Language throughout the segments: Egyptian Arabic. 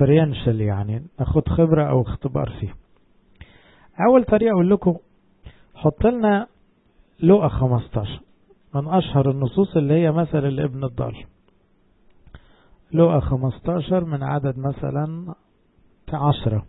experiential يعني ناخد خبرة أو اختبار فيه أول طريقة أقول لكم حط لنا لقى 15 من أشهر النصوص اللي هي مثل الابن الضال لقى 15 من عدد مثلا عشرة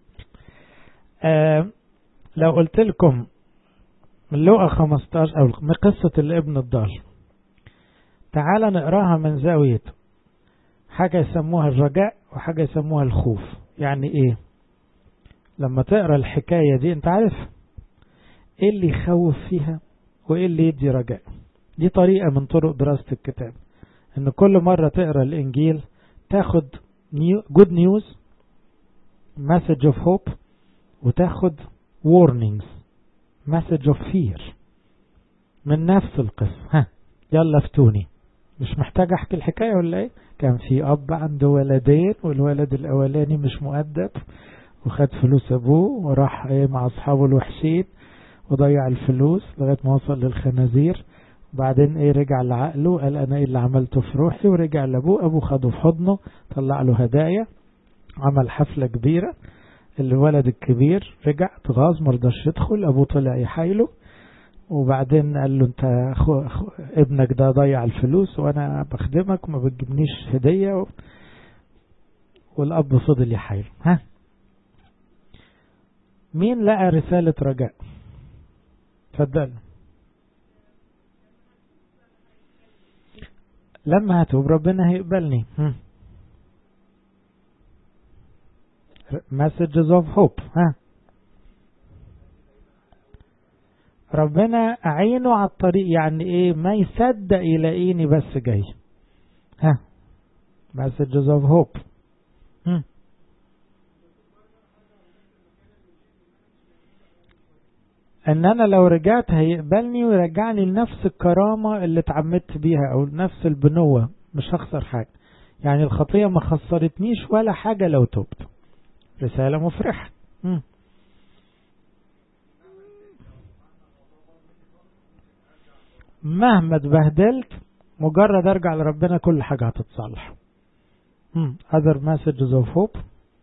آه لو قلت لكم من لقى 15 أو من قصة الابن الضال تعال نقراها من زاوية حاجة يسموها الرجاء وحاجة يسموها الخوف يعني ايه لما تقرا الحكاية دي انت عارف ايه اللي يخوف فيها وايه اللي يدي رجاء دي طريقة من طرق دراسة الكتاب ان كل مرة تقرا الانجيل تاخد جود نيوز مسج اوف هوب وتاخد warnings مسج اوف فير من نفس القصة ها يلا افتوني مش محتاج احكي الحكاية ولا ايه كان في اب عنده ولدين والولد الاولاني مش مؤدب وخد فلوس ابوه وراح ايه مع اصحابه الوحشين وضيع الفلوس لغاية ما وصل للخنازير وبعدين ايه رجع لعقله قال انا ايه اللي عملته في روحي ورجع لابوه ابوه خده في حضنه طلع له هدايا عمل حفلة كبيرة الولد الكبير رجع اتغاظ مرضاش يدخل ابوه طلع يحايله وبعدين قال له انت أخو أخو ابنك ده ضيع الفلوس وانا بخدمك وما بتجيبنيش هدية و... والاب فضل يحايله ها مين لقى رسالة رجاء تفضل لما هتوب ربنا هيقبلني messages of hope ها ربنا أعينه على الطريق يعني ايه ما يصدق يلاقيني بس جاي ها messages of hope هم. ان انا لو رجعت هيقبلني ويرجعني لنفس الكرامة اللي اتعمدت بيها او نفس البنوة مش هخسر حاجة يعني الخطية ما خسرتنيش ولا حاجة لو تبت رسالة مفرحة م. مهما اتبهدلت مجرد ارجع لربنا كل حاجة هتتصلح م. other messages of hope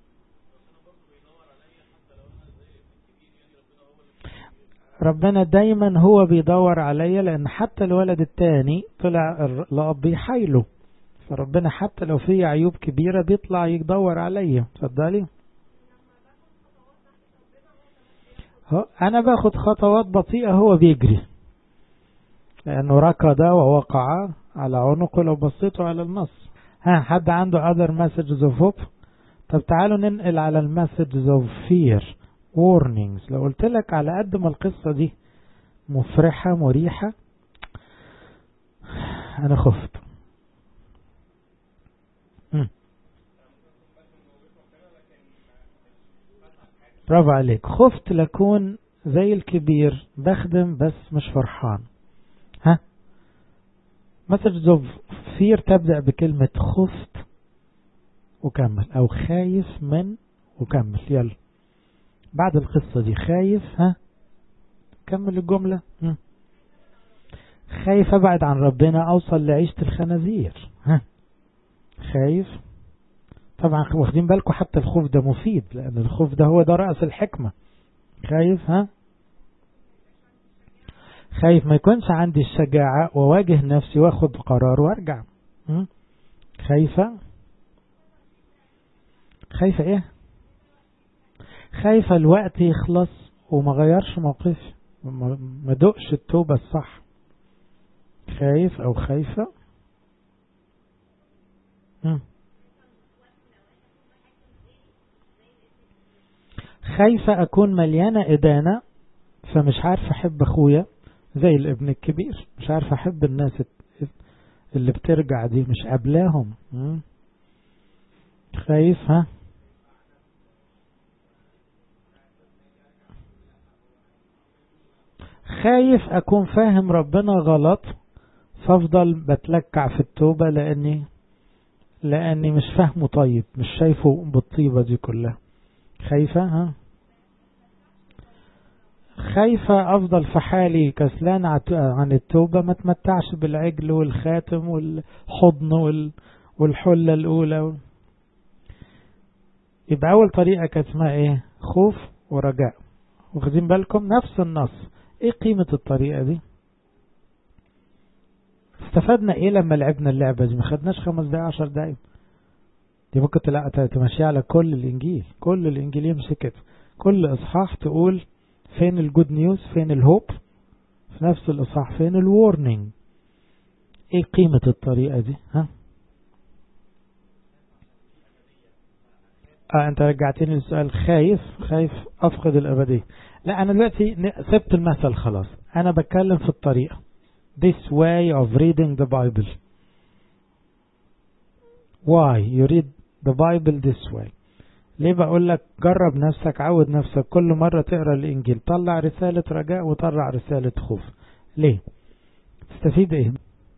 ربنا دايما هو بيدور عليا لان حتى الولد التاني طلع الاب بيحايله فربنا حتى لو في عيوب كبيرة بيطلع يدور عليا تصدقلي انا باخد خطوات بطيئة هو بيجري لانه ركض ووقع على عنقه لو بصيته على النص ها حد عنده other messages of hope طب تعالوا ننقل على المسجز of fear warnings لو قلت لك على قد ما القصة دي مفرحة مريحة أنا خفت برافو عليك خفت لكون زي الكبير بخدم بس مش فرحان ها مسج اوف فير تبدأ بكلمة خفت وكمل او خايف من وكمل يلا بعد القصة دي خايف ها كمل الجملة م. خايف ابعد عن ربنا اوصل لعيشة الخنازير ها خايف طبعا واخدين بالكم حتى الخوف ده مفيد لان الخوف ده هو ده رأس الحكمة خايف ها خايف ما يكونش عندي الشجاعة وواجه نفسي واخد قرار وارجع م? خايفة خايفة ايه خايفة الوقت يخلص وما غيرش موقفي ما دقش التوبة الصح خايف او خايفة م. خايفة أكون مليانة إدانة فمش عارف أحب أخويا زي الابن الكبير مش عارف أحب الناس اللي بترجع دي مش قبلاهم خايف ها خايف أكون فاهم ربنا غلط فافضل بتلكع في التوبة لأني لأني مش فاهمه طيب مش شايفه بالطيبة دي كلها خايفة ها خايفة أفضل في حالي كسلان عن التوبة ما تمتعش بالعجل والخاتم والحضن والحلة الأولى يبقى أول طريقة كانت اسمها إيه خوف ورجاء واخدين بالكم نفس النص إيه قيمة الطريقة دي استفدنا إيه لما لعبنا اللعبة دي ما خدناش خمس دقايق عشر دقايق دي ممكن تمشي على كل الإنجيل كل الإنجيل يمشي كده كل إصحاح تقول فين الجود نيوز فين الهوب في نفس الإصحاح فين الورنينج ايه قيمة الطريقة دي ها اه انت رجعتني للسؤال خايف خايف افقد الابدية لا انا دلوقتي سبت المثل خلاص انا بتكلم في الطريقة this way of reading the Bible why you read the Bible this way ليه بقول لك جرب نفسك عود نفسك كل مرة تقرأ الإنجيل طلع رسالة رجاء وطلع رسالة خوف ليه تستفيد ايه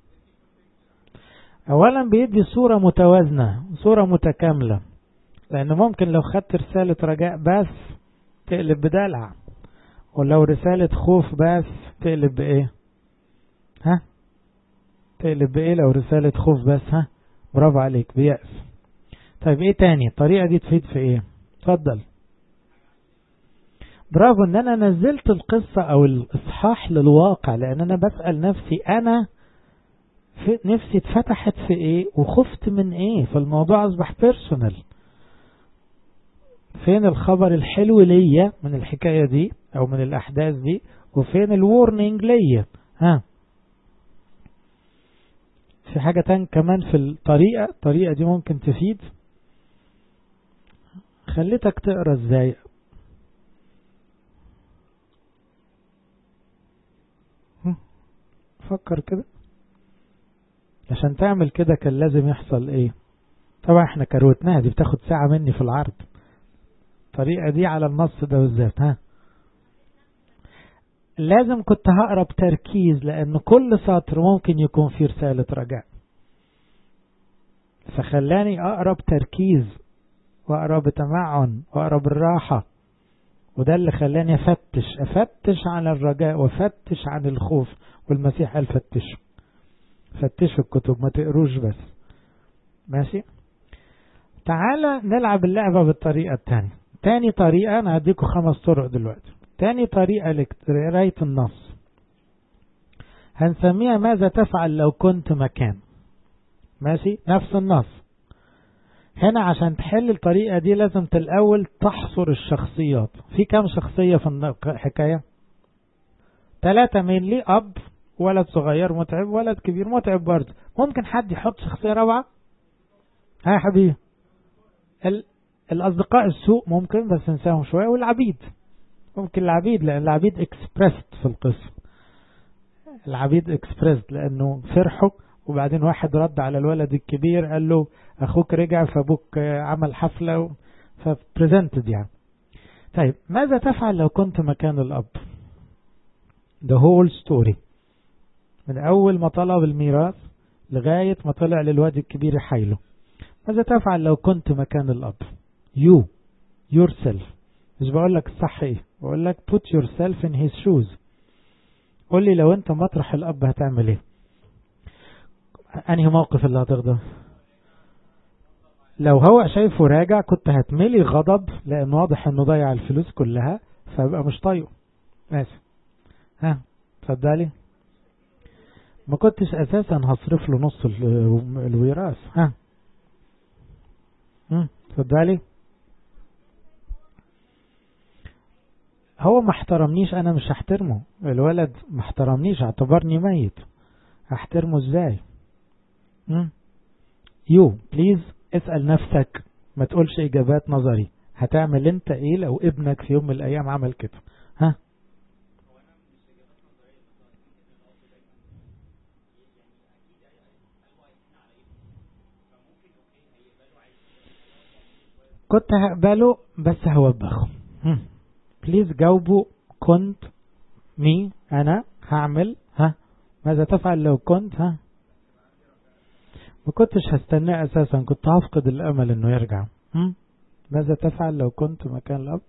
اولا بيدي صورة متوازنة صورة متكاملة لان ممكن لو خدت رسالة رجاء بس تقلب بدلع ولو رسالة خوف بس تقلب بايه ها تقلب بايه لو رسالة خوف بس ها برافو عليك بيأس طيب ايه تاني الطريقة دي تفيد في ايه اتفضل برافو ان انا نزلت القصة او الاصحاح للواقع لان انا بسأل نفسي انا في نفسي اتفتحت في ايه وخفت من ايه فالموضوع اصبح بيرسونال فين الخبر الحلو ليا من الحكاية دي او من الاحداث دي وفين الورنينج ليا ها في حاجة تانية كمان في الطريقة الطريقة دي ممكن تفيد خليتك تقرا ازاي فكر كده عشان تعمل كده كان لازم يحصل ايه طبعا احنا كروتناها دي بتاخد ساعة مني في العرض الطريقة دي على النص ده بالذات ها لازم كنت هقرا بتركيز لان كل سطر ممكن يكون فيه رسالة رجاء فخلاني اقرا بتركيز واقرا بتمعن واقرا بالراحة وده اللي خلاني افتش افتش عن الرجاء وافتش عن الخوف والمسيح قال فتشوا فتشوا الكتب ما تقروش بس ماشي تعالى نلعب اللعبة بالطريقة التانية تاني طريقة أنا هديكم خمس طرق دلوقتي تاني طريقة لقراية النص هنسميها ماذا تفعل لو كنت مكان ماشي نفس النص هنا عشان تحل الطريقة دي لازم الأول تحصر الشخصيات في كم شخصية في الحكاية ثلاثة مين لي أب ولد صغير متعب ولد كبير متعب برضه ممكن حد يحط شخصية روعة ها يا حبيبي ال... الأصدقاء السوء ممكن بس ننساهم شوية والعبيد ممكن العبيد لأن العبيد اكسبرست في القصة العبيد اكسبرست لأنه فرحوا وبعدين واحد رد على الولد الكبير قال له أخوك رجع فأبوك عمل حفلة فبريزنتد يعني طيب ماذا تفعل لو كنت مكان الأب the whole story من أول ما طلب الميراث لغاية ما طلع للواد الكبير يحايله ماذا تفعل لو كنت مكان الأب you yourself مش بقول لك الصح ايه بقول لك put yourself in his shoes قول لي لو انت مطرح الأب هتعمل ايه انهي موقف اللي هتغضب لو هو شايفه راجع كنت هتملي غضب لان واضح انه ضيع الفلوس كلها فبقى مش طايقه ماشي ها تصدقلي ما كنتش اساسا هصرف له نص الوراث ها تصدقلي هو ما احترمنيش انا مش هحترمه الولد ما احترمنيش اعتبرني ميت هحترمه ازاي يو بليز اسأل نفسك ما تقولش اجابات نظري هتعمل انت ايه لو ابنك في يوم من الايام عمل كده ها كنت هقبله بس هوبخه بليز جاوبوا كنت مي انا هعمل ها ماذا تفعل لو كنت ها ما كنتش هستناه اساسا كنت هفقد الامل انه يرجع هم؟ ماذا تفعل لو كنت مكان الاب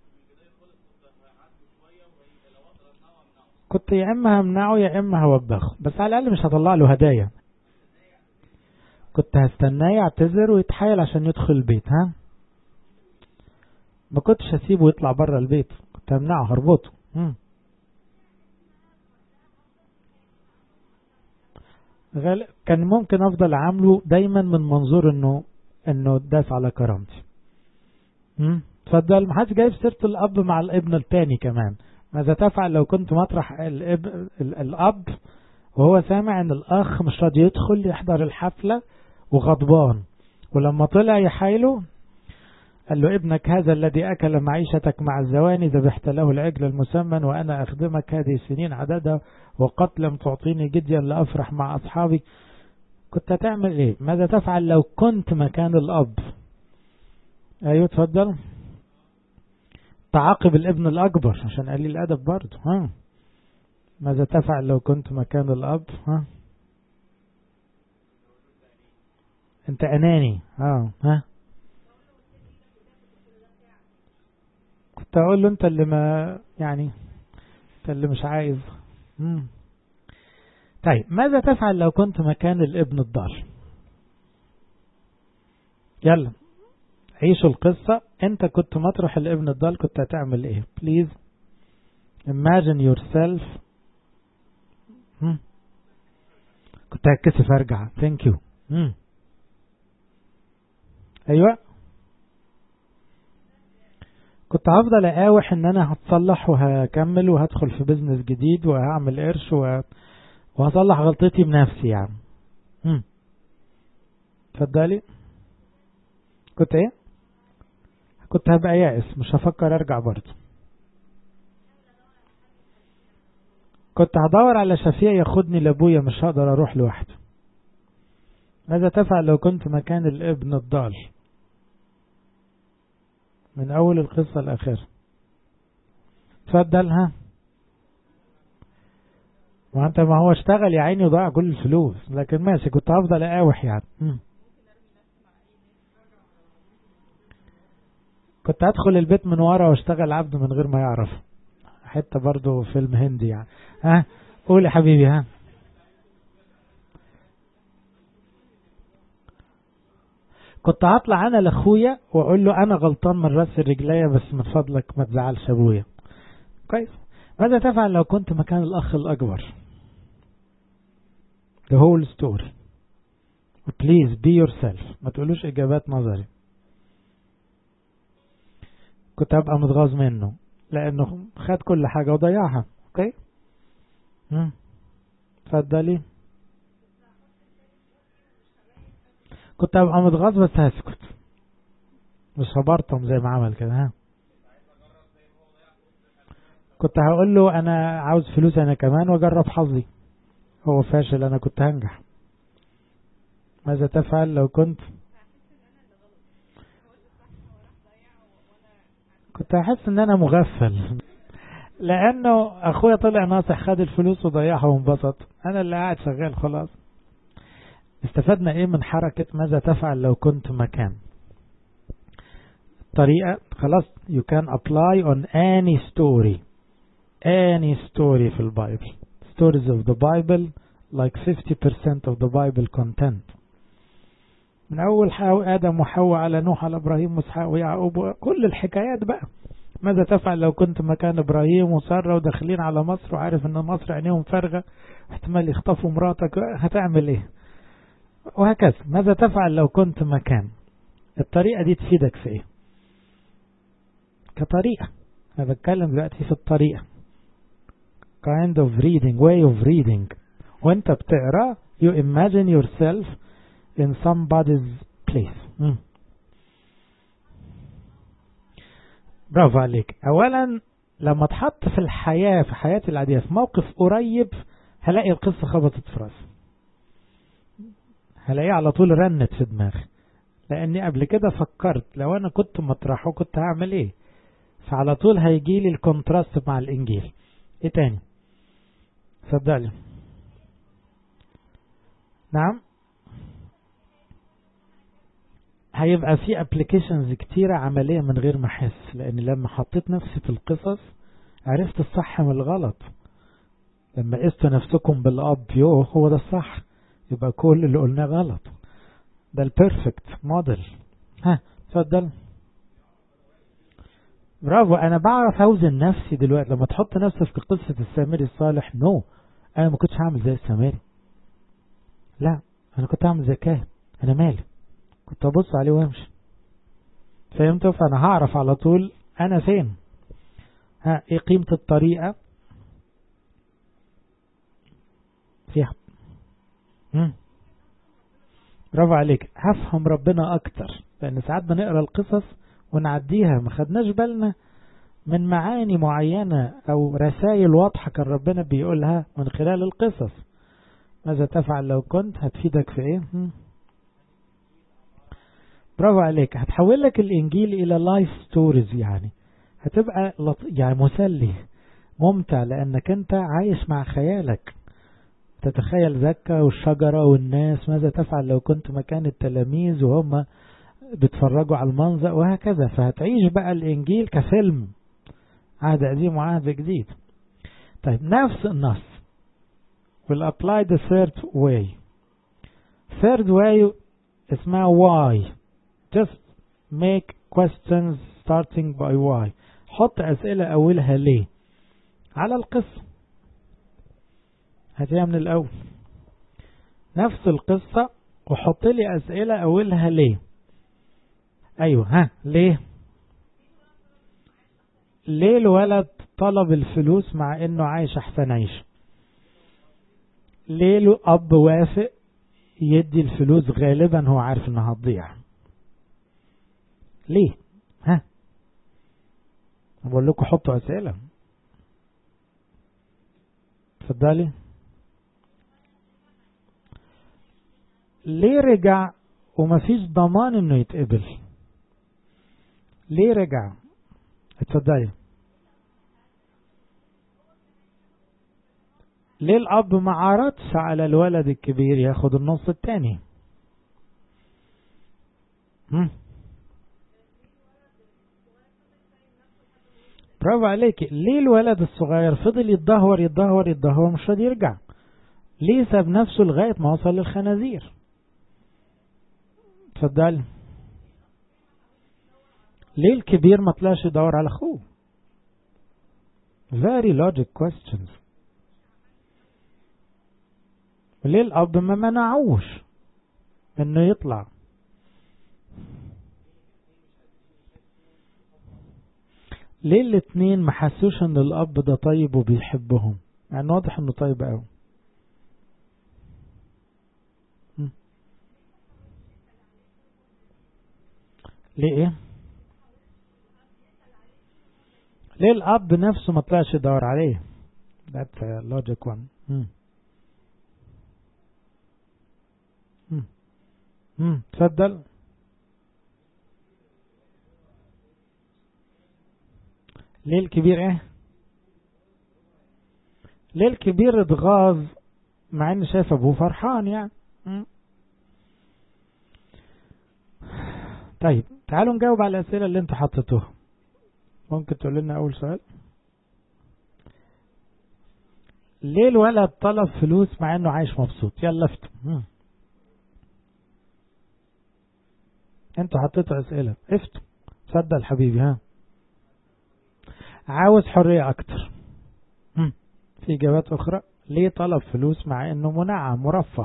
كنت يا اما همنعه يا اما هوبخه بس على الاقل مش هطلع له هدايا كنت هستناه يعتذر ويتحايل عشان يدخل البيت ها ما كنتش هسيبه يطلع بره البيت كنت همنعه هربطه مم. غال... كان ممكن افضل عامله دايما من منظور انه انه داس على كرامتي امم اتفضل ما حدش جايب سيره الاب مع الابن الثاني كمان ماذا تفعل لو كنت مطرح الاب ال... الاب وهو سامع ان الاخ مش راضي يدخل يحضر الحفله وغضبان ولما طلع يحايله قال له ابنك هذا الذي أكل معيشتك مع الزواني ذبحت له العجل المسمن وأنا أخدمك هذه السنين عددها وقد لم تعطيني جديا لأفرح مع أصحابي كنت هتعمل إيه ماذا تفعل لو كنت مكان الأب أيوة تفضل تعاقب الابن الأكبر عشان قليل الأدب برضه ها ماذا تفعل لو كنت مكان الأب ها أنت أناني ها ها كنت اقول له انت اللي ما يعني انت اللي مش عايز مم. طيب ماذا تفعل لو كنت مكان الابن الضال يلا عيشوا القصة انت كنت مطرح الابن الضال كنت هتعمل ايه please imagine yourself مم. كنت هتكسف ارجع thank you مم. ايوه كنت هفضل اقاوح ان انا هتصلح وهكمل وهدخل في بزنس جديد وهعمل قرش و... وهصلح غلطتي بنفسي يعني امم اتفضلي كنت ايه كنت هبقى يائس مش هفكر ارجع برضه كنت هدور على شفيع ياخدني لابويا مش هقدر اروح لوحدي ماذا تفعل لو كنت مكان الابن الضال من أول القصة لآخرها تفضل ها ما أنت ما هو اشتغل يا عيني وضيع كل الفلوس لكن ماشي كنت هفضل أقاوح يعني م. كنت هدخل البيت من ورا واشتغل عبد من غير ما يعرف حتى برضه فيلم هندي يعني ها قول يا حبيبي ها كنت هطلع انا لاخويا واقول له انا غلطان من راس الرجليه بس من فضلك ما تزعلش ابويا كويس ماذا تفعل لو كنت مكان الاخ الاكبر the whole story please be yourself ما تقولوش اجابات نظري كنت هبقى متغاظ منه لانه خد كل حاجه وضيعها اوكي اتفضلي كنت هبقى متغاظ بس هسكت مش هبرطم زي ما عمل كده ها كنت هقول له انا عاوز فلوس انا كمان واجرب حظي هو فاشل انا كنت هنجح ماذا تفعل لو كنت كنت هحس ان انا مغفل لانه اخويا طلع ناصح خد الفلوس وضيعها وانبسط انا اللي قاعد شغال خلاص استفدنا ايه من حركة ماذا تفعل لو كنت مكان طريقة خلاص you can apply on any story any story في البايبل stories of the Bible like 50% of the Bible content من أول حاو آدم وحواء على نوح على إبراهيم وإسحاق ويعقوب كل الحكايات بقى ماذا تفعل لو كنت مكان إبراهيم وسارة وداخلين على مصر وعارف إن مصر عينيهم فارغة احتمال يخطفوا مراتك هتعمل إيه وهكذا ماذا تفعل لو كنت مكان الطريقة دي تفيدك في ايه كطريقة أنا بتكلم دلوقتي في الطريقة kind of reading way of reading وانت بتقرا you imagine yourself in somebody's place م. برافو عليك اولا لما اتحط في الحياة في حياتي العادية في موقف قريب هلاقي القصة خبطت في راسي هلاقيه على طول رنت في دماغي لاني قبل كده فكرت لو انا كنت مطرحه كنت هعمل ايه فعلى طول هيجي لي الكونتراست مع الانجيل ايه تاني صدقني نعم هيبقى في ابلكيشنز كتيرة عملية من غير ما احس لان لما حطيت نفسي في القصص عرفت الصح من الغلط لما قست نفسكم بالاب يو هو ده الصح يبقى كل اللي قلناه غلط ده البيرفكت موديل ها اتفضل برافو انا بعرف اوزن نفسي دلوقتي لما تحط نفسك في قصة السامري الصالح نو انا ما كنتش هعمل زي السامري لا انا كنت هعمل زي كاهن انا مالي كنت ابص عليه وامشي فهمت فانا هعرف على طول انا فين ها ايه قيمة الطريقة فيها مم. برافو عليك هفهم ربنا اكتر لان ساعات بنقرا القصص ونعديها ما خدناش بالنا من معاني معينة او رسائل واضحة كان ربنا بيقولها من خلال القصص ماذا تفعل لو كنت هتفيدك في ايه مم. برافو عليك هتحول لك الانجيل الى لايف ستوريز يعني هتبقى لط... يعني مسلي ممتع لانك انت عايش مع خيالك تتخيل زكا والشجرة والناس ماذا تفعل لو كنت مكان التلاميذ وهم بيتفرجوا على المنظر وهكذا فهتعيش بقى الإنجيل كفيلم عهد قديم وعهد جديد طيب نفس النص will apply the third way third way اسمها why just make questions starting by why حط أسئلة أولها ليه على القصة هاتيها من الأول نفس القصة وحط لي أسئلة أولها ليه أيوه ها ليه ليه الولد طلب الفلوس مع انه عايش احسن عيش ليه له اب وافق يدي الفلوس غالبا هو عارف انها هتضيع ليه ها بقول لكم حطوا اسئله اتفضلي ليه رجع ومفيش ضمان انه يتقبل ليه رجع اتفضلي ليه الاب ما عرضش على الولد الكبير ياخد النص التاني هم؟ برافو عليك ليه الولد الصغير فضل يتدهور يتدهور يتدهور مش راضي يرجع ليه ساب نفسه لغاية ما وصل للخنازير اتفضل ليه الكبير ما طلعش يدور على اخوه very logic questions وليه الاب ما منعوش انه يطلع ليه الاتنين ما حسوش ان الاب ده طيب وبيحبهم يعني واضح انه طيب قوي ليه ايه ليه الاب نفسه ما طلعش يدور عليه that's a logic one مم. مم. مم. تفضل ليه الكبير ايه ليه الكبير اتغاظ مع ان شايف ابوه فرحان يعني مم. طيب تعالوا نجاوب على الاسئله اللي انتوا حطيتوها ممكن تقول لنا اول سؤال ليه الولد طلب فلوس مع انه عايش مبسوط يلا افتوا انتوا حطيتوا اسئله افتوا اتفضل حبيبي ها عاوز حريه اكتر مم. في اجابات اخرى ليه طلب فلوس مع انه منعم مرفه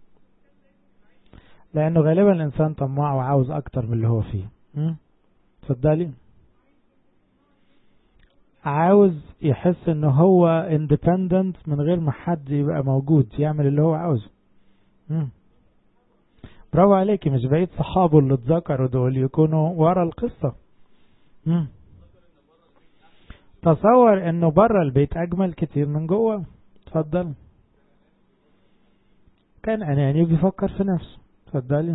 لانه غالبا الانسان طماع وعاوز اكتر من اللي هو فيه اتفضلي عاوز يحس ان هو اندبندنت من غير ما حد يبقى موجود يعمل اللي هو عاوزه مم. برافو عليكي مش بقيت صحابه اللي اتذكروا دول يكونوا ورا القصة مم. تصور انه بره البيت اجمل كتير من جوه اتفضل كان اناني بيفكر في نفسه اتفضلي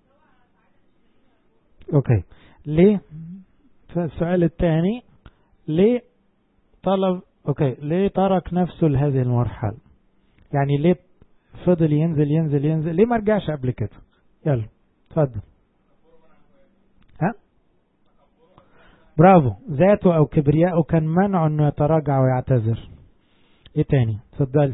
اوكي ليه السؤال الثاني ليه طلب اوكي ليه ترك نفسه لهذه المرحلة يعني ليه فضل ينزل ينزل ينزل ليه ما رجعش قبل كده يلا اتفضل ها برافو ذاته او كبرياءه كان منعه انه يتراجع ويعتذر ايه تاني اتفضلي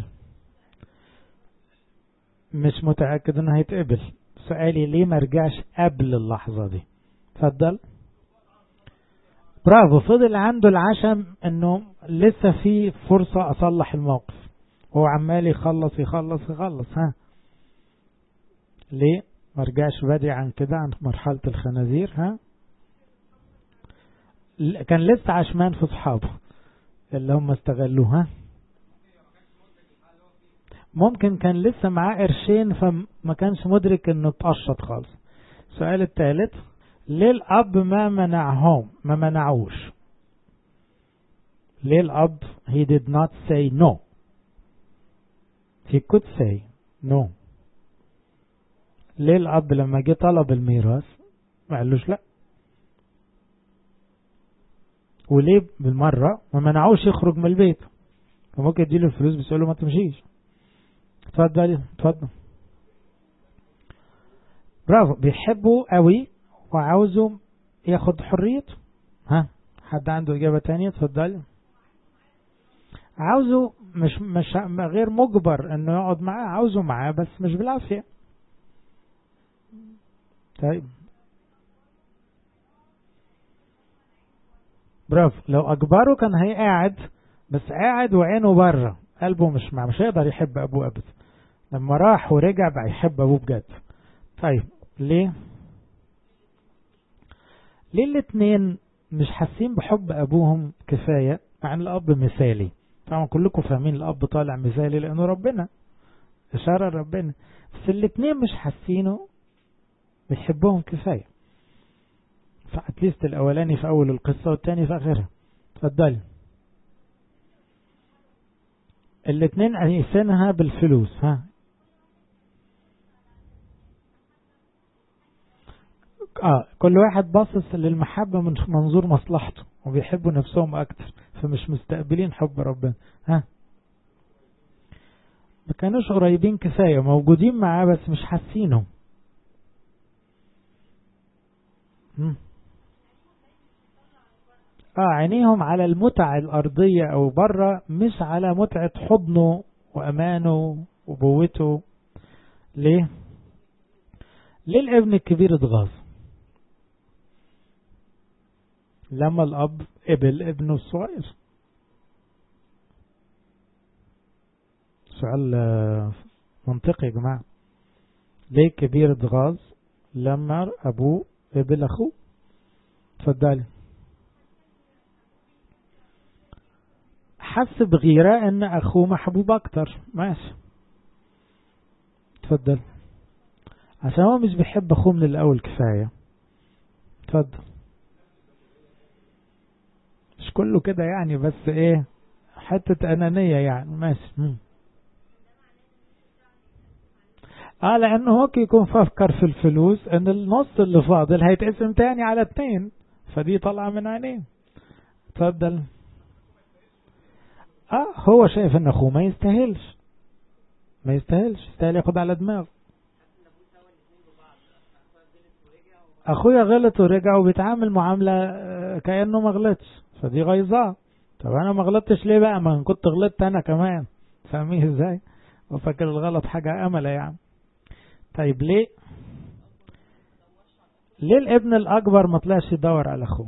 مش متأكد انه هيتقبل سؤالي ليه ما رجعش قبل اللحظة دي اتفضل برافو فضل عنده العشم انه لسه في فرصة اصلح الموقف هو عمال يخلص يخلص يخلص ها ليه ما رجعش بدري عن كده عن مرحلة الخنازير ها كان لسه عشمان في اصحابه اللي هم استغلوه ها ممكن كان لسه معاه قرشين فما كانش مدرك انه اتقشط خالص السؤال الثالث ليه الاب ما منعهم ما منعوش ليه الاب he did not say no he could say no ليه الاب لما جه طلب الميراث ما قالوش لا وليه بالمرة ما منعوش يخرج من البيت فممكن يديله الفلوس بس له ما تمشيش اتفضل اتفضل برافو بيحبه قوي وعاوزه ياخد حريته ها حد عنده إجابة تانية اتفضل عاوزه مش مش غير مجبر انه يقعد معاه عاوزه معاه بس مش بالعافية طيب برافو لو اجبره كان هيقعد بس قاعد وعينه بره قلبه مش مع مش هيقدر يحب ابوه ابدا لما راح ورجع بقى يحب ابوه بجد طيب ليه ليه الاتنين مش حاسين بحب ابوهم كفاية مع ان الاب مثالي طبعا كلكم فاهمين الاب طالع مثالي لانه ربنا اشارة ربنا بس الاتنين مش حاسينه بيحبهم كفاية فاتليست الاولاني في اول القصة والتاني في اخرها اتفضلي الاتنين قايسينها بالفلوس ها اه كل واحد باصص للمحبة من منظور مصلحته وبيحبوا نفسهم اكتر فمش مستقبلين حب ربنا ها ما كانوش قريبين كفاية موجودين معاه بس مش حاسينه اه عينيهم على المتع الأرضية أو بره مش على متعة حضنه وأمانه وبوته ليه؟ ليه الابن الكبير اتغاظ؟ لما الأب قبل ابنه الصغير سؤال منطقي يا جماعة ليه الكبير اتغاظ لما أبوه قبل أخوه اتفضلي حس بغيرة ان اخوه محبوب اكتر ماشي اتفضل عشان هو مش بيحب اخوه من الاول كفاية اتفضل مش كله كده يعني بس ايه حتة انانية يعني ماشي مم. اه لانه هو يكون فكر في الفلوس ان النص اللي فاضل هيتقسم تاني على اتنين فدي طالعة من عينيه اتفضل اه هو شايف ان اخوه ما يستاهلش ما يستاهلش يستاهل ياخد على دماغه اخويا غلط ورجع وبيتعامل معاملة كأنه ما غلطش فدي غيظاه طب انا ما غلطتش ليه بقى ما كنت غلطت انا كمان فاهمين ازاي وفاكر الغلط حاجة املة يعني طيب ليه ليه الابن الاكبر ما طلعش يدور على اخوه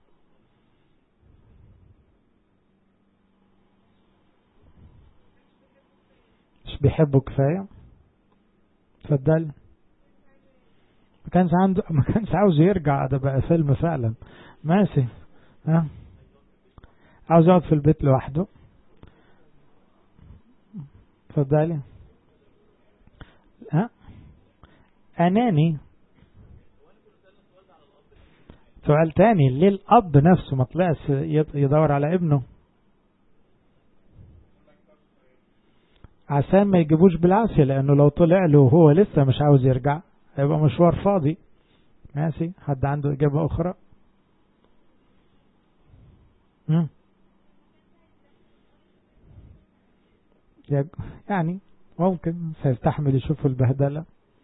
مش بيحبه كفاية اتفضل ما كانش عنده ما كانش عاوز يرجع ده بقى فيلم فعلا ماشي ها عاوز يقعد في البيت لوحده اتفضلي ها اناني سؤال تاني ليه الاب نفسه ما طلعش يدور على ابنه عشان ما يجيبوش بالعافية لأنه لو طلع له وهو لسه مش عاوز يرجع هيبقى مشوار فاضي ماشي حد عنده إجابة أخرى مم. يعني ممكن سيستحمل يشوف البهدلة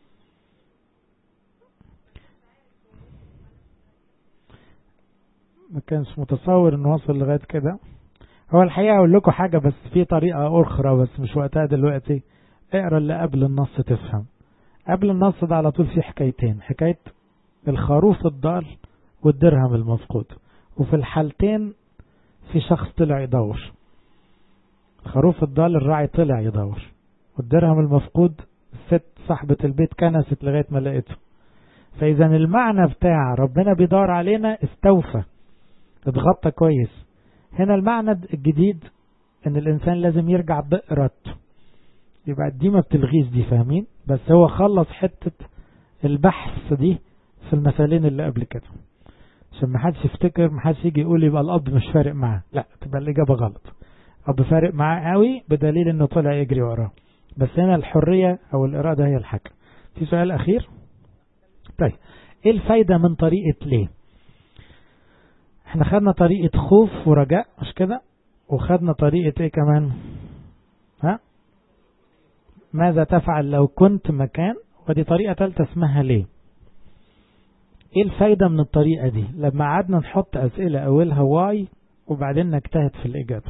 ما كانش متصور انه وصل لغاية كده هو الحقيقة أقول لكم حاجة بس في طريقة أخرى بس مش وقتها دلوقتي اقرا اللي قبل النص تفهم قبل النص ده على طول في حكايتين حكاية الخروف الضال والدرهم المفقود وفي الحالتين في شخص طلع يدور خروف الضال الراعي طلع يدور والدرهم المفقود الست صاحبة البيت كنست لغاية ما لقيته فإذا المعنى بتاع ربنا بيدور علينا استوفى اتغطى كويس هنا المعنى الجديد ان الانسان لازم يرجع بإرادته يبقى دي ما بتلغيش دي فاهمين بس هو خلص حتة البحث دي في المثالين اللي قبل كده عشان ما حدش يفتكر ما حدش يجي يقول يبقى الاب مش فارق معاه لا تبقى الاجابه غلط اب فارق معاه قوي بدليل انه طلع يجري وراه بس هنا الحريه او الاراده هي الحكم في سؤال اخير طيب ايه الفايده من طريقه ليه احنا خدنا طريقه خوف ورجاء مش كده وخدنا طريقه ايه كمان ها ماذا تفعل لو كنت مكان ودي طريقه ثالثه اسمها ليه ايه الفايدة من الطريقة دي لما قعدنا نحط اسئلة اولها واي وبعدين نجتهد في الاجابة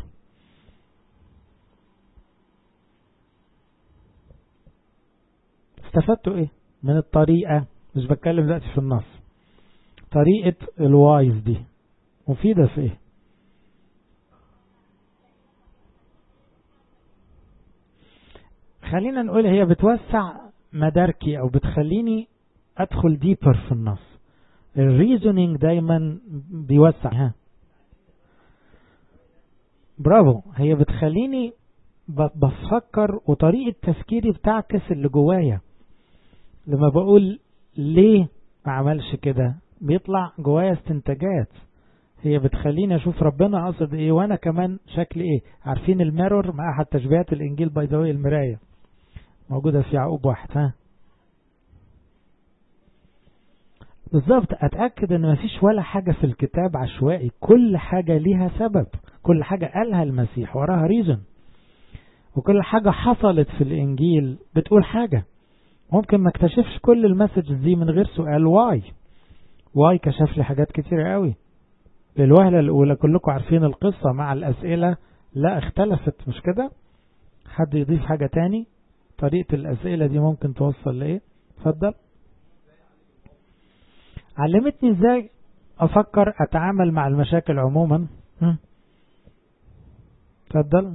استفدتوا ايه من الطريقة مش بتكلم دلوقتي في النص طريقة الوايز دي مفيدة في ايه خلينا نقول هي بتوسع مداركي او بتخليني ادخل ديبر في النص الريزونينج دايما بيوسع ها برافو هي بتخليني بفكر وطريقة تفكيري بتعكس اللي جوايا لما بقول ليه ما عملش كده بيطلع جوايا استنتاجات هي بتخليني اشوف ربنا قصد ايه وانا كمان شكل ايه عارفين الميرور مع احد تشبيهات الانجيل باي ذا المرايه موجوده في يعقوب واحد ها بالظبط اتاكد ان مفيش ولا حاجه في الكتاب عشوائي كل حاجه ليها سبب كل حاجه قالها المسيح وراها ريزن وكل حاجه حصلت في الانجيل بتقول حاجه ممكن ما اكتشفش كل المسج دي من غير سؤال واي واي كشف لي حاجات كتيره قوي للوهله الاولى كلكم عارفين القصه مع الاسئله لا اختلفت مش كده حد يضيف حاجه تاني طريقه الاسئله دي ممكن توصل لايه اتفضل علمتني ازاي افكر اتعامل مع المشاكل عموما اتفضل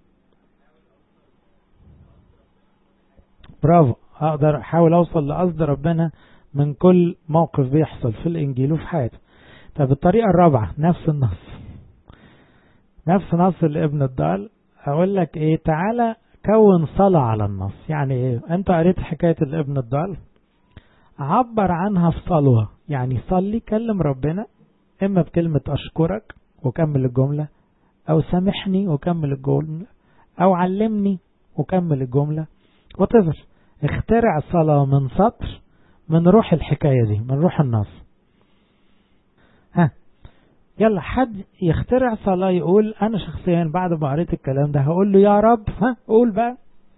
برافو اقدر احاول اوصل لقصد ربنا من كل موقف بيحصل في الانجيل وفي حياتي طب الطريقة الرابعة نفس النص نفس نص الابن الضال اقول لك ايه تعالى كون صلاة على النص يعني ايه انت قريت حكاية الابن الضال عبر عنها في صلوة يعني صلي كلم ربنا اما بكلمة اشكرك وكمل الجملة او سامحني وكمل الجملة او علمني وكمل الجملة وتفر اخترع صلاة من سطر من روح الحكاية دي من روح النص ها يلا حد يخترع صلاة يقول أنا شخصيا بعد ما قريت الكلام ده هقول له يا رب ها قول بقى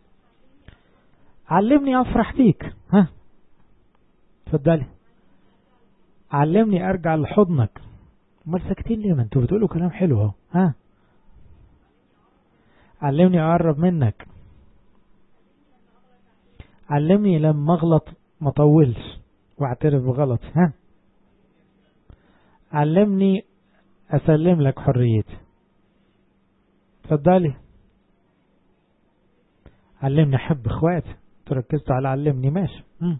علمني أفرح بيك ها اتفضلي علمني أرجع لحضنك امال ساكتين ليه ما انتوا بتقولوا كلام حلو اهو ها علمني أقرب منك علمني لما أغلط ما طولش واعترف بغلطي ها علمني أسلم لك حريتي اتفضلي علمني أحب إخواتي تركزت على علمني ماشي مم.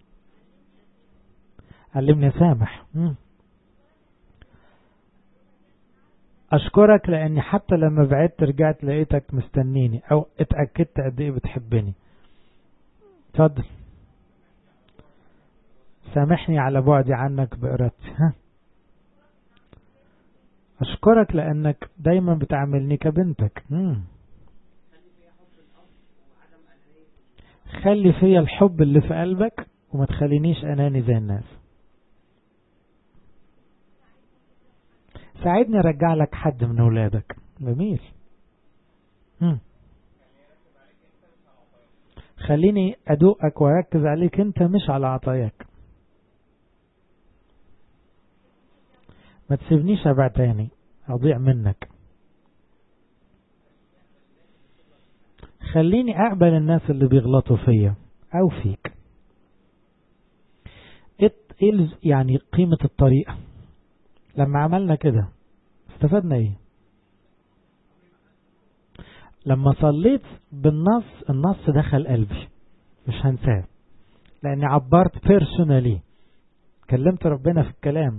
علمني أسامح مم. أشكرك لأني حتى لما بعدت رجعت لقيتك مستنيني أو اتأكدت قد إيه بتحبني اتفضل سامحني على بعدي عنك بإرادتي ها أشكرك لأنك دايما بتعاملني كبنتك مم. خلي فيا الحب اللي في قلبك وما تخلينيش أناني زي الناس ساعدني أرجع لك حد من أولادك جميل مم. خليني أدوقك وأركز عليك أنت مش على عطاياك ما تسيبنيش أبع تاني أضيع منك خليني أقبل الناس اللي بيغلطوا فيا أو فيك إيه يعني قيمة الطريقة لما عملنا كده استفدنا ايه لما صليت بالنص النص دخل قلبي مش هنساه لاني عبرت بيرسونالي كلمت ربنا في الكلام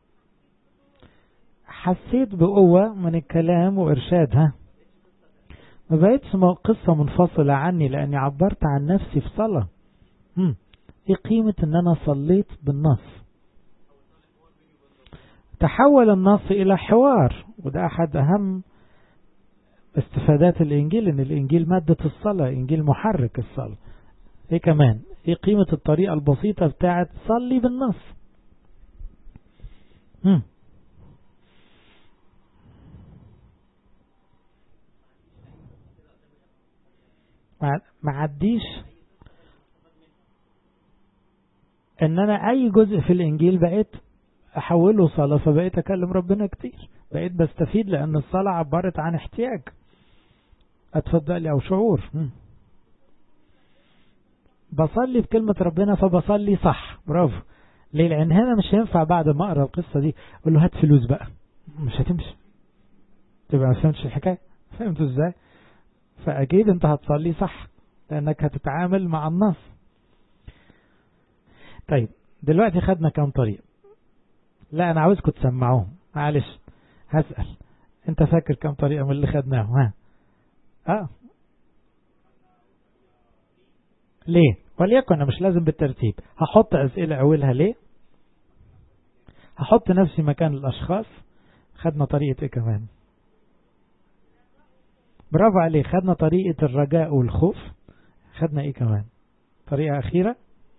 حسيت بقوة من الكلام وإرشاد ها ما بقتش قصة منفصلة عني لأني عبرت عن نفسي في صلاة هم. ايه قيمة ان انا صليت بالنص تحول النص الى حوار وده احد اهم استفادات الانجيل ان الانجيل مادة الصلاة انجيل محرك الصلاة ايه كمان ايه قيمة الطريقة البسيطة بتاعت صلي بالنص هم. ما عديش ان انا اي جزء في الانجيل بقيت احوله صلاة فبقيت اكلم ربنا كتير بقيت بستفيد لان الصلاة عبرت عن احتياج اتفضلي او شعور بصلي بكلمة ربنا فبصلي صح برافو ليه لان هنا مش هينفع بعد ما اقرا القصة دي اقول له هات فلوس بقى مش هتمشي تبقى ما فهمتش الحكاية فهمتوا ازاي فاكيد انت هتصلي صح لانك هتتعامل مع النص طيب دلوقتي خدنا كام طريق لا انا عاوزكم تسمعوهم معلش هسأل انت فاكر كام طريقة من اللي خدناهم ها اه ليه وليكن انا مش لازم بالترتيب هحط اسئلة اولها ليه هحط نفسي مكان الاشخاص خدنا طريقة ايه كمان برافو عليك خدنا طريقة الرجاء والخوف خدنا ايه كمان طريقة اخيرة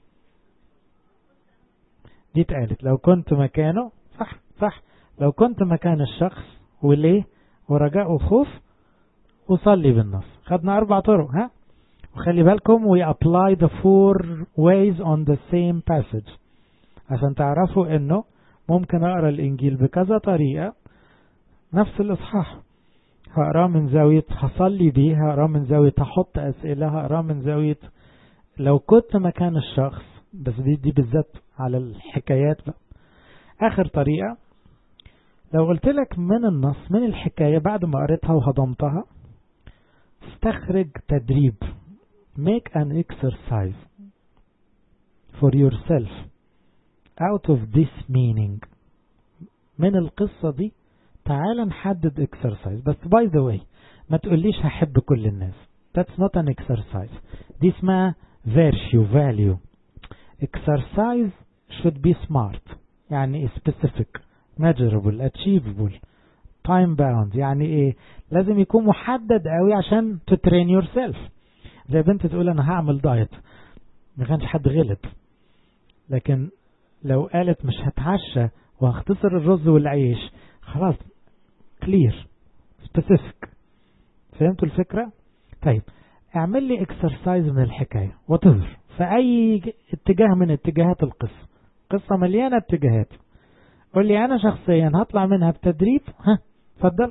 دي اتقالت لو كنت مكانه صح صح لو كنت مكان الشخص وليه ورجاء وخوف وصلي بالنص خدنا أربع طرق ها وخلي بالكم we apply the four ways on the same passage عشان تعرفوا انه ممكن اقرا الانجيل بكذا طريقة نفس الاصحاح هقراه من زاوية هصلي بيه هقراه من زاوية هحط اسئلة هقراه من زاوية لو كنت مكان الشخص بس دي, دي بالذات على الحكايات بقى اخر طريقة لو قلت لك من النص من الحكاية بعد ما قريتها وهضمتها استخرج تدريب make an exercise for yourself out of this meaning من القصة دي تعال نحدد exercise بس by the way ما تقوليش هحب كل الناس that's not an exercise دي اسمها virtue value exercise should be smart يعني specific measurable achievable time bound يعني ايه لازم يكون محدد قوي عشان to train yourself زي بنت تقول انا هعمل دايت ما كانش حد غلط لكن لو قالت مش هتعشى وهختصر الرز والعيش خلاص كلير سبيسيفيك فهمتوا الفكرة طيب اعمل لي اكسرسايز من الحكاية وتظهر في اي اتجاه من اتجاهات القصة قصة مليانة اتجاهات قول لي انا شخصيا هطلع منها بتدريب ها اتفضل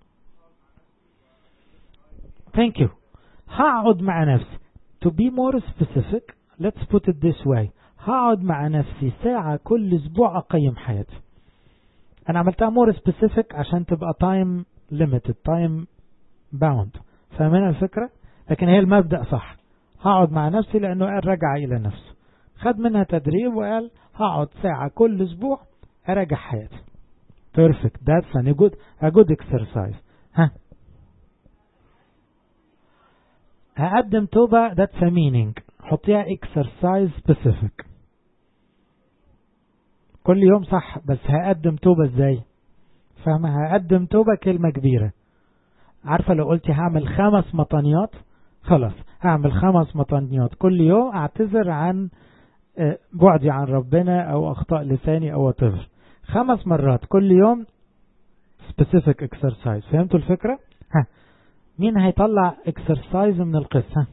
ثانك يو هقعد مع نفسي to be more specific let's put it this way هقعد مع نفسي ساعة كل اسبوع اقيم حياتي انا عملتها more specific عشان تبقى time limited time bound فاهمين الفكرة لكن هي المبدأ صح هقعد مع نفسي لانه قال رجع الى نفسه خد منها تدريب وقال هقعد ساعة كل اسبوع اراجع حياتي perfect that's a good a good exercise ها هقدم توبة that's a meaning حطيها exercise specific كل يوم صح بس هقدم توبة ازاي فاهمة هقدم توبة كلمة كبيرة عارفة لو قلتي هعمل خمس مطانيات خلاص هعمل خمس مطانيات كل يوم اعتذر عن بعدي عن ربنا او اخطاء لساني او whatever خمس مرات كل يوم specific exercise فهمتوا الفكرة ها مين هيطلع exercise من القصة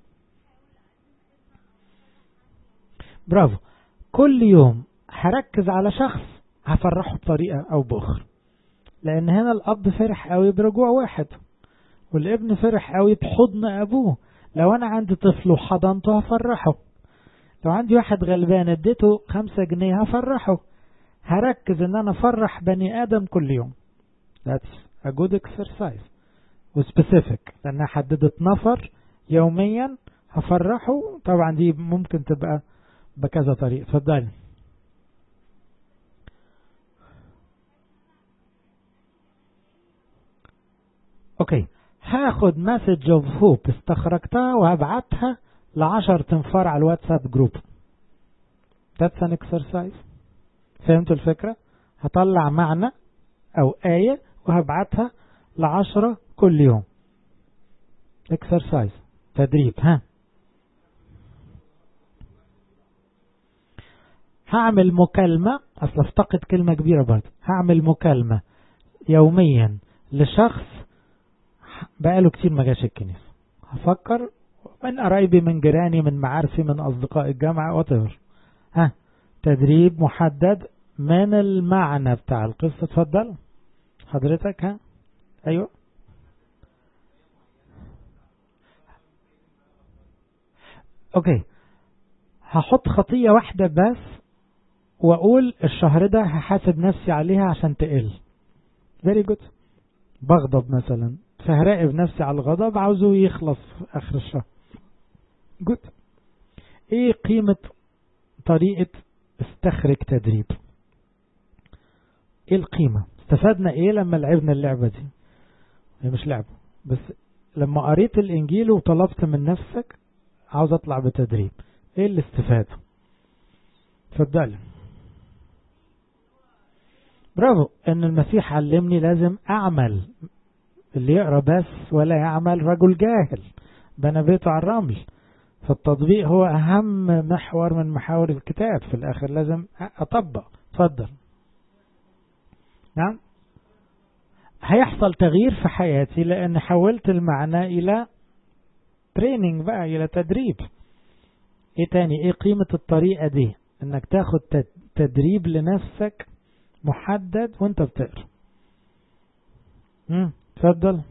برافو كل يوم هركز على شخص هفرحه بطريقة او باخرى لان هنا الاب فرح قوي برجوع واحد والابن فرح قوي بحضن ابوه لو انا عندي طفل وحضنته هفرحه لو عندي واحد غلبان اديته خمسة جنيه هفرحه هركز ان انا افرح بني ادم كل يوم that's a good exercise وسبيسيفيك لأنها حددت نفر يوميا هفرحه طبعا دي ممكن تبقى بكذا طريقة اتفضلي اوكي هاخد مسج اوف هوب استخرجتها وهبعتها لعشر تنفار على الواتساب جروب that's an exercise فهمتوا الفكرة هطلع معنى او آية وهبعتها لعشرة كل يوم exercise تدريب ها هعمل مكالمة أصل افتقد كلمة كبيرة برضه هعمل مكالمة يوميا لشخص بقاله كتير ما جاش الكنيسة هفكر من قرايبي من جيراني من معارفي من أصدقاء الجامعة whatever ها تدريب محدد من المعنى بتاع القصة اتفضل حضرتك ها ايوه اوكي هحط خطية واحدة بس واقول الشهر ده هحاسب نفسي عليها عشان تقل very good بغضب مثلا فهراقب نفسي على الغضب عاوزه يخلص في اخر الشهر good ايه قيمة طريقة استخرج تدريب ايه القيمة استفدنا ايه لما لعبنا اللعبة دي هي مش لعبة بس لما قريت الانجيل وطلبت من نفسك عاوز اطلع بتدريب ايه الاستفادة اتفضلي برافو ان المسيح علمني لازم اعمل اللي يقرا بس ولا يعمل رجل جاهل بنى بيته على الرمل فالتطبيق هو اهم محور من محاور الكتاب في الاخر لازم اطبق اتفضل نعم هيحصل تغيير في حياتي لان حولت المعنى الى تريننج بقى الى تدريب ايه تاني ايه قيمة الطريقة دي انك تاخد تدريب لنفسك محدد وانت بتقرا امم اتفضل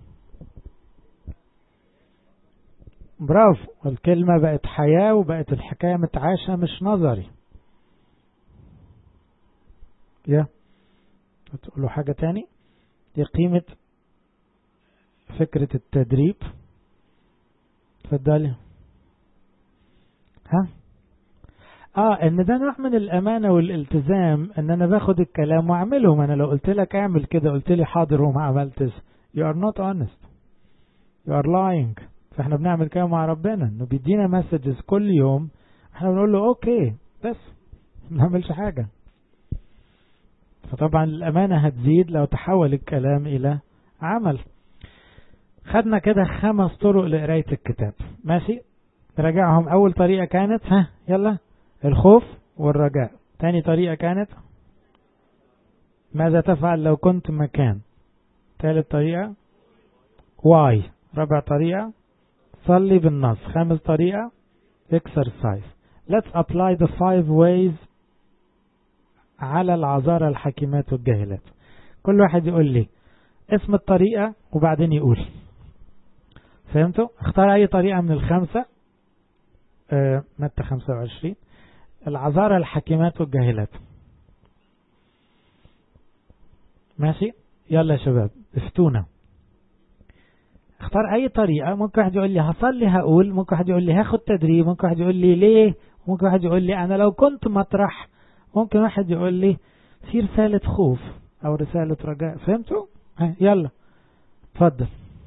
برافو الكلمة بقت حياة وبقت الحكاية متعاشة مش نظري يا تقولوا حاجة تاني دي قيمة فكرة التدريب اتفضلي ها اه ان ده نوع من الامانة والالتزام ان انا باخد الكلام واعمله ما انا لو قلت لك اعمل كده قلت لي حاضر وما عملتش you are not honest you are lying فاحنا بنعمل كده مع ربنا انه بيدينا مسجز كل يوم احنا بنقول له اوكي بس ما بنعملش حاجة فطبعا الامانة هتزيد لو تحول الكلام الى عمل خدنا كده خمس طرق لقراية الكتاب ماشي نراجعهم اول طريقة كانت ها يلا الخوف والرجاء تاني طريقة كانت ماذا تفعل لو كنت مكان ثالث طريقة واي رابع طريقة صلي بالنص خامس طريقة exercise let's apply the five ways على العذارى الحكيمات والجاهلات كل واحد يقول لي اسم الطريقة وبعدين يقول فهمتوا اختار اي طريقة من الخمسة اه متى 25 العذارى الحكيمات والجاهلات ماشي يلا يا شباب افتونا اختار اي طريقة ممكن واحد يقول لي هصلي هقول ممكن واحد يقول لي هاخد تدريب ممكن واحد يقول لي ليه ممكن واحد يقول لي انا لو كنت مطرح ممكن واحد يقول لي في رسالة خوف او رسالة رجاء فهمتوا يلا اتفضل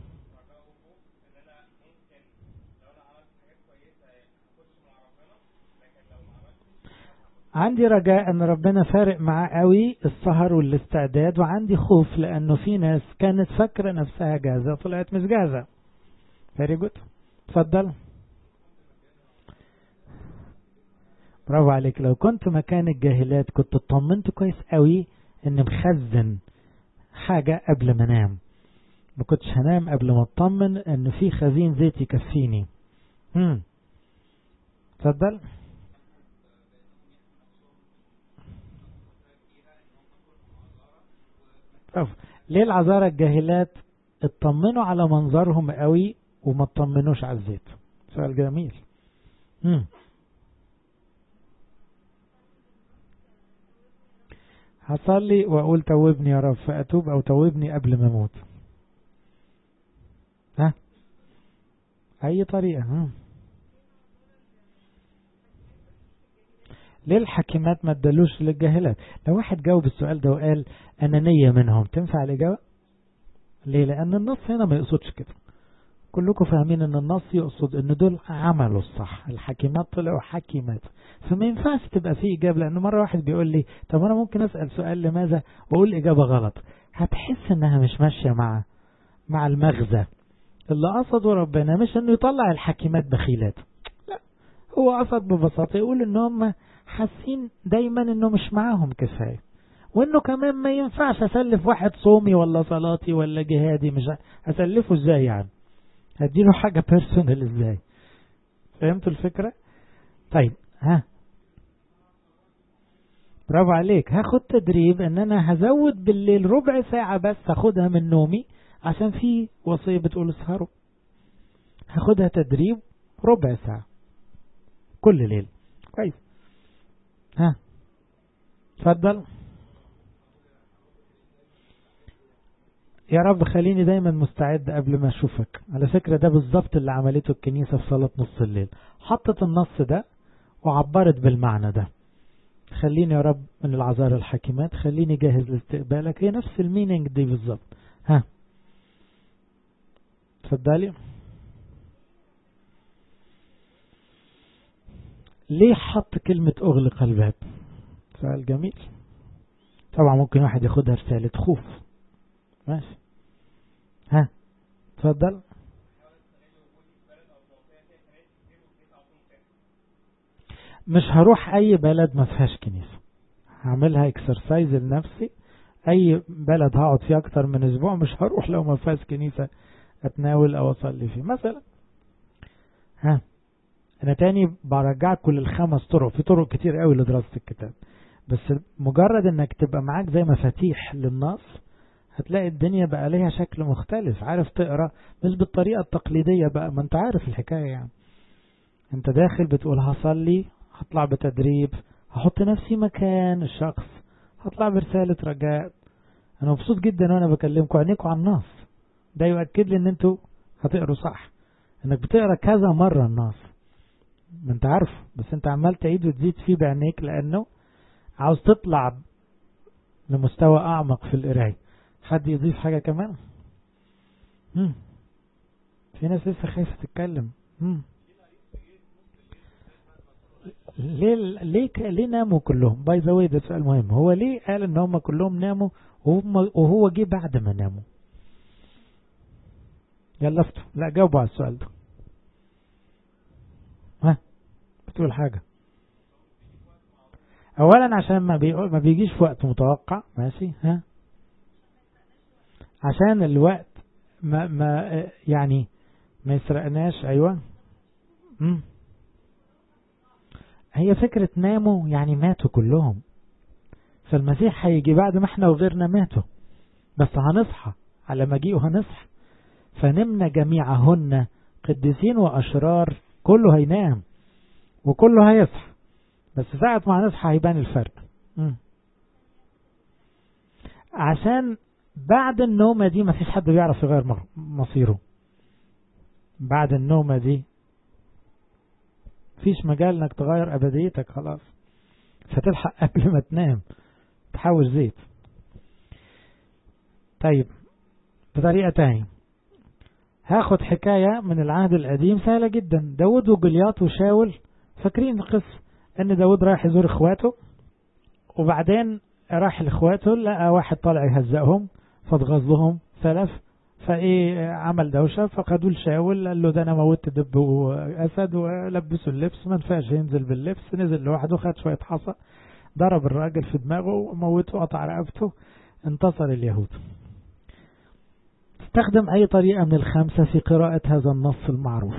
عندي رجاء ان ربنا فارق معاه قوي السهر والاستعداد وعندي خوف لانه في ناس كانت فاكره نفسها جاهزه طلعت مش جاهزه فيري جود اتفضل برافو عليك لو كنت مكان الجاهلات كنت اطمنت كويس قوي ان مخزن حاجة قبل ما انام ما كنتش هنام قبل ما اطمن ان في خزين زيت يكفيني امم اتفضل برافو ليه العذارى الجاهلات اطمنوا على منظرهم قوي وما اطمنوش على الزيت سؤال جميل امم هصلي واقول توبني يا رب فاتوب او توبني قبل ما اموت ها اي طريقة ها. ليه الحكيمات ما ادالوش للجاهلات لو واحد جاوب السؤال ده وقال انا نية منهم تنفع الاجابة ليه لان النص هنا ما يقصدش كده كلكم فاهمين ان النص يقصد ان دول عملوا الصح الحكيمات طلعوا حكيمات فما ينفعش تبقى فيه اجابة لان مرة واحد بيقول لي طب انا ممكن اسأل سؤال لماذا واقول اجابة غلط هتحس انها مش ماشية مع مع المغزى اللي قصده ربنا مش انه يطلع الحكيمات بخيلات لا هو قصد ببساطة يقول ان هم حاسين دايما انه مش معاهم كفاية وانه كمان ما ينفعش اسلف واحد صومي ولا صلاتي ولا جهادي مش هسلفه ازاي يعني هديله حاجة بيرسونال ازاي فهمتوا الفكرة طيب ها برافو عليك هاخد تدريب ان انا هزود بالليل ربع ساعة بس هاخدها من نومي عشان في وصية بتقول اسهروا هاخدها تدريب ربع ساعة كل ليل كويس ها اتفضل يا رب خليني دايما مستعد قبل ما اشوفك على فكرة ده بالظبط اللي عملته الكنيسة في صلاة نص الليل حطت النص ده وعبرت بالمعنى ده خليني يا رب من العذار الحكيمات خليني جاهز لاستقبالك هي نفس المينينج دي بالظبط ها اتفضلي ليه حط كلمة اغلق الباب سؤال جميل طبعا ممكن واحد ياخدها رسالة خوف ماشي ها اتفضل مش هروح اي بلد ما فيهاش كنيسة هعملها اكسرسايز لنفسي اي بلد هقعد فيه اكتر من اسبوع مش هروح لو ما فيهاش كنيسة اتناول او اصلي فيه مثلا ها انا تاني برجعك كل الخمس طرق في طرق كتير قوي لدراسة الكتاب بس مجرد انك تبقى معاك زي مفاتيح للنص هتلاقي الدنيا بقى ليها شكل مختلف عارف تقرا مش بالطريقة التقليدية بقى ما انت عارف الحكاية يعني انت داخل بتقول هصلي هطلع بتدريب هحط نفسي مكان الشخص هطلع برسالة رجاء انا مبسوط جدا وانا بكلمكم عينيكم على النص ده يؤكد لي ان انتوا هتقروا صح انك بتقرا كذا مرة النص ما انت عارف بس انت عمال تعيد وتزيد فيه بعينيك لانه عاوز تطلع لمستوى اعمق في القرايه حد يضيف حاجة كمان مم. في ناس لسه خايفة تتكلم مم. ليه ليه ليه ناموا كلهم باي ذا واي ده سؤال مهم هو ليه قال ان هم كلهم ناموا وهم وهو جه بعد ما ناموا يلا افتوا لا جاوبوا على السؤال ده ها بتقول حاجة اولا عشان ما, بي... ما بيجيش في وقت متوقع ماشي ها عشان الوقت ما ما يعني ما يسرقناش ايوه مم. هي فكرة ناموا يعني ماتوا كلهم فالمسيح هيجي بعد ما احنا وغيرنا ماتوا بس هنصحى على مجيئه هنصحى فنمنا جميعهن قديسين وأشرار كله هينام وكله هيصحى بس ساعة ما هنصحى هيبان الفرق مم. عشان بعد النومة دي مفيش حد بيعرف يغير مصيره بعد النومة دي فيش مجال انك تغير ابديتك خلاص فتلحق قبل ما تنام تحوش زيت طيب بطريقة تانية هاخد حكاية من العهد القديم سهلة جدا داود وجلياط وشاول فاكرين القصة ان داود رايح يزور اخواته وبعدين راح لاخواته لقى واحد طالع يهزقهم فاتغاظ لهم سلف فايه عمل دوشه فخدوه لشاول قال له ده انا موتت دب واسد ولبسه اللبس ما ينفعش ينزل باللبس نزل لوحده خد شويه حصى ضرب الراجل في دماغه وموته قطع رقبته انتصر اليهود استخدم اي طريقه من الخمسه في قراءه هذا النص المعروف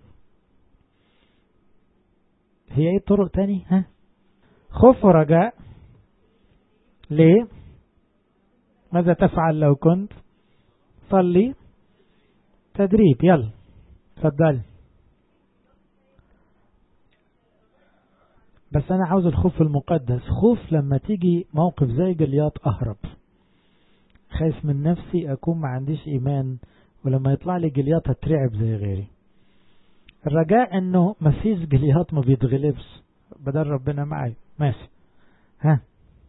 هي ايه طرق تاني ها خوف ورجاء ليه ماذا تفعل لو كنت صلي تدريب يلا تفضل بس أنا عاوز الخوف المقدس خوف لما تيجي موقف زي جلياط أهرب خايف من نفسي أكون ما عنديش إيمان ولما يطلع لي جلياط هترعب زي غيري الرجاء انه مفيش جلياط ما بيتغلبش بدل ربنا معي ماشي ها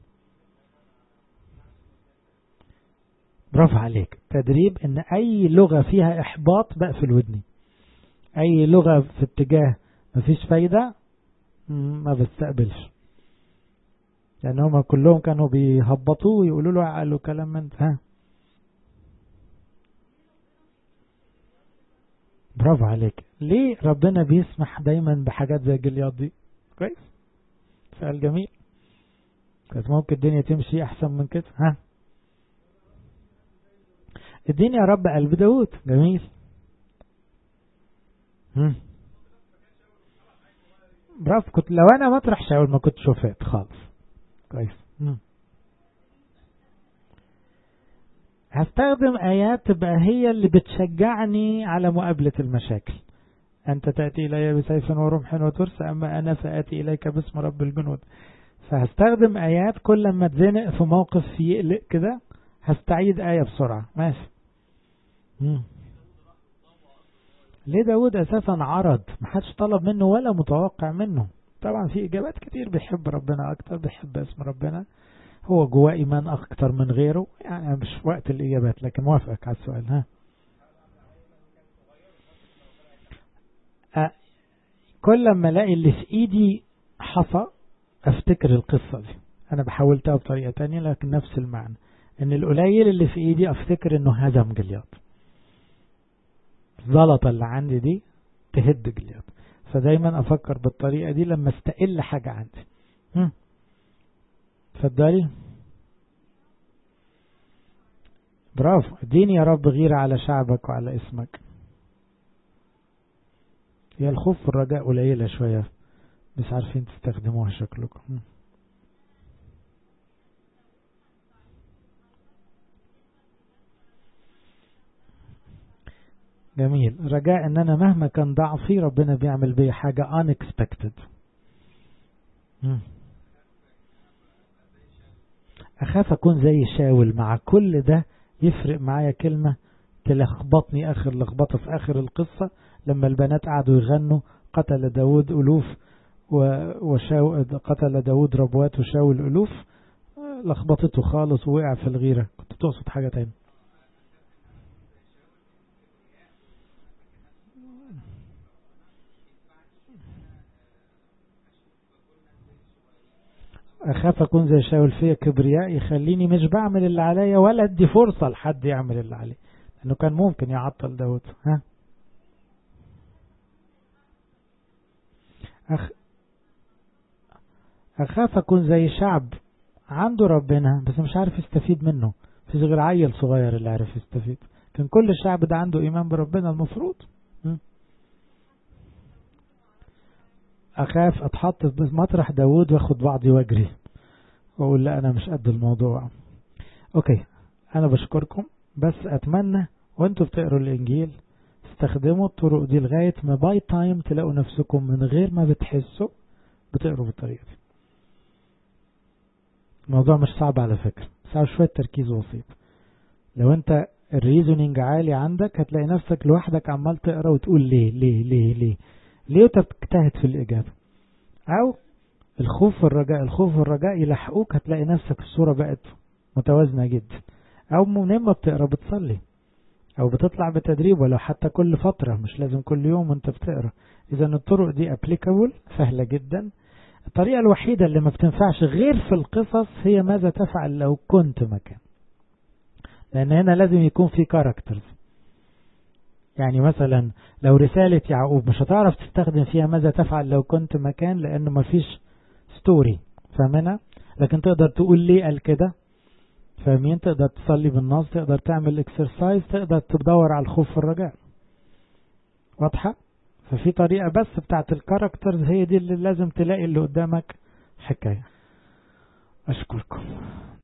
برافو عليك تدريب ان اي لغة فيها احباط بقفل ودني اي لغة في اتجاه مفيش فايدة ما بستقبلش لان هما كلهم كانوا بيهبطوه ويقولوا له قالوا كلام من ها برافو عليك ليه ربنا بيسمح دايما بحاجات زي الجلياط دي كويس سؤال جميل كانت ممكن الدنيا تمشي احسن من كده ها اديني يا رب قلب داود جميل هم. برافو كنت لو انا مطرح شاول ما كنت شفات خالص كويس هم. هستخدم آيات تبقى هي اللي بتشجعني على مقابلة المشاكل أنت تأتي إلي بسيف ورمح وترس أما أنا فآتي إليك باسم رب الجنود فهستخدم آيات كل ما اتزنق في موقف يقلق كده هستعيد آية بسرعة ماشي مم. ليه داود أساسا عرض محدش طلب منه ولا متوقع منه طبعا في إجابات كتير بيحب ربنا أكتر بيحب اسم ربنا هو جواه إيمان أكتر من غيره يعني مش وقت الإجابات لكن موافقك على السؤال ها أه كل لما الاقي اللي في ايدي حصى افتكر القصة دي انا بحاولتها بطريقة تانية لكن نفس المعنى ان القليل اللي في ايدي افتكر انه هزم جلياط الزلطة اللي عندي دي تهد جلياط فدايما افكر بالطريقة دي لما استقل حاجة عندي هم. اتفضلي برافو اديني يا رب غيرة على شعبك وعلى اسمك هي الخوف والرجاء قليلة شوية مش عارفين تستخدموها شكلكم جميل رجاء ان انا مهما كان ضعفي ربنا بيعمل بي حاجة unexpected اخاف اكون زي شاول مع كل ده يفرق معايا كلمة تلخبطني اخر لخبطة في اخر القصة لما البنات قعدوا يغنوا قتل داود ألوف وشاو قتل داود ربوات وشاول ألوف لخبطته خالص ووقع في الغيرة كنت تقصد حاجة تاني أخاف أكون زي شاول فيا كبرياء يخليني مش بعمل اللي عليا ولا أدي فرصة لحد يعمل اللي عليه لأنه كان ممكن يعطل داود ها أخ... أخاف أكون زي شعب عنده ربنا بس مش عارف يستفيد منه في غير عيل صغير اللي عارف يستفيد كان كل الشعب ده عنده إيمان بربنا المفروض أخاف أتحط في مطرح داود واخد بعضي واجري وأقول لا أنا مش قد الموضوع أوكي أنا بشكركم بس أتمنى وأنتوا بتقروا الإنجيل استخدموا الطرق دي لغاية ما باي تايم تلاقوا نفسكم من غير ما بتحسوا بتقروا بالطريقة دي الموضوع مش صعب على فكرة بس عاوز شوية تركيز بسيط لو انت الريزونينج عالي عندك هتلاقي نفسك لوحدك عمال تقرا وتقول ليه ليه ليه ليه ليه وتجتهد في الإجابة أو الخوف والرجاء الخوف والرجاء يلحقوك هتلاقي نفسك الصورة بقت متوازنة جدا أو منين ما بتقرا بتصلي او بتطلع بتدريب ولو حتى كل فترة مش لازم كل يوم وانت بتقرا اذا الطرق دي ابليكابل سهلة جدا الطريقة الوحيدة اللي ما بتنفعش غير في القصص هي ماذا تفعل لو كنت مكان لان هنا لازم يكون في كاركترز يعني مثلا لو رسالة يعقوب مش هتعرف تستخدم فيها ماذا تفعل لو كنت مكان لانه ما فيش ستوري فاهمنا لكن تقدر تقول ليه قال كده فاهمين تقدر تصلي بالنص تقدر تعمل اكسرسايز تقدر تدور على الخوف والرجاء واضحة ففي طريقة بس بتاعت الكاركترز هي دي اللي لازم تلاقي اللي قدامك حكاية أشكركم